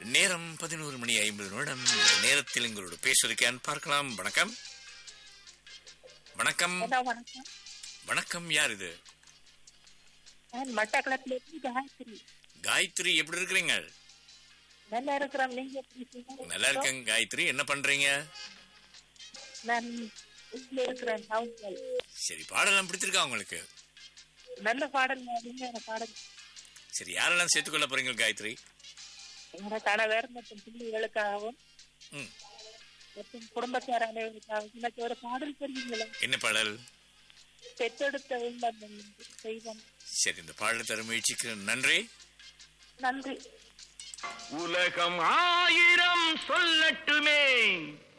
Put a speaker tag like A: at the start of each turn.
A: நேரம் பதினோரு மணி ஐம்பது நிமிடம் இந்த நேரத்தில் எங்களோடு பேசுவதற்கான் பார்க்கலாம் வணக்கம் வணக்கம்
B: ஹலோ வணக்கம்
A: வணக்கம் யார் இது
B: நான் மட்டக்களத்துல இருந்து காயத்ரி
A: காயத்ரி எப்படி இருக்கிறீங்க
B: நல்லா இருக்கிறோம் நீங்க எப்படி இருக்கீங்க?
A: நல்லா இருக்கேன் காயத்ரி என்ன பண்றீங்க
B: நான் வீட்டுல இருக்கிறேன் டவுன்ல
A: சரி பாடலாம் பிடிச்சிருக்கா உங்களுக்கு
B: நல்ல பாடல் நீங்க எனக்கு பாடல்
A: சரி யாரெல்லாம் சேர்த்துக்கொள்ள போறீங்க காயத்ரி
B: என்னோட கணவர் மற்றும் பிள்ளைகளுக்காகவும்
A: ம்
B: மற்றும் குடும்பத்தார் அனைவருக்காகவும் எனக்கு ஒரு பாடல் தெரியுங்களா
A: என்ன பாடல்
B: பெற்றெடுத்த உள்ளம் என்று தெய்வம்
A: சரி இந்த பாடல் தர முயற்சிக்கு நன்றி
B: நன்றி
C: உலகம் ஆயிரம் சொல்லட்டுமே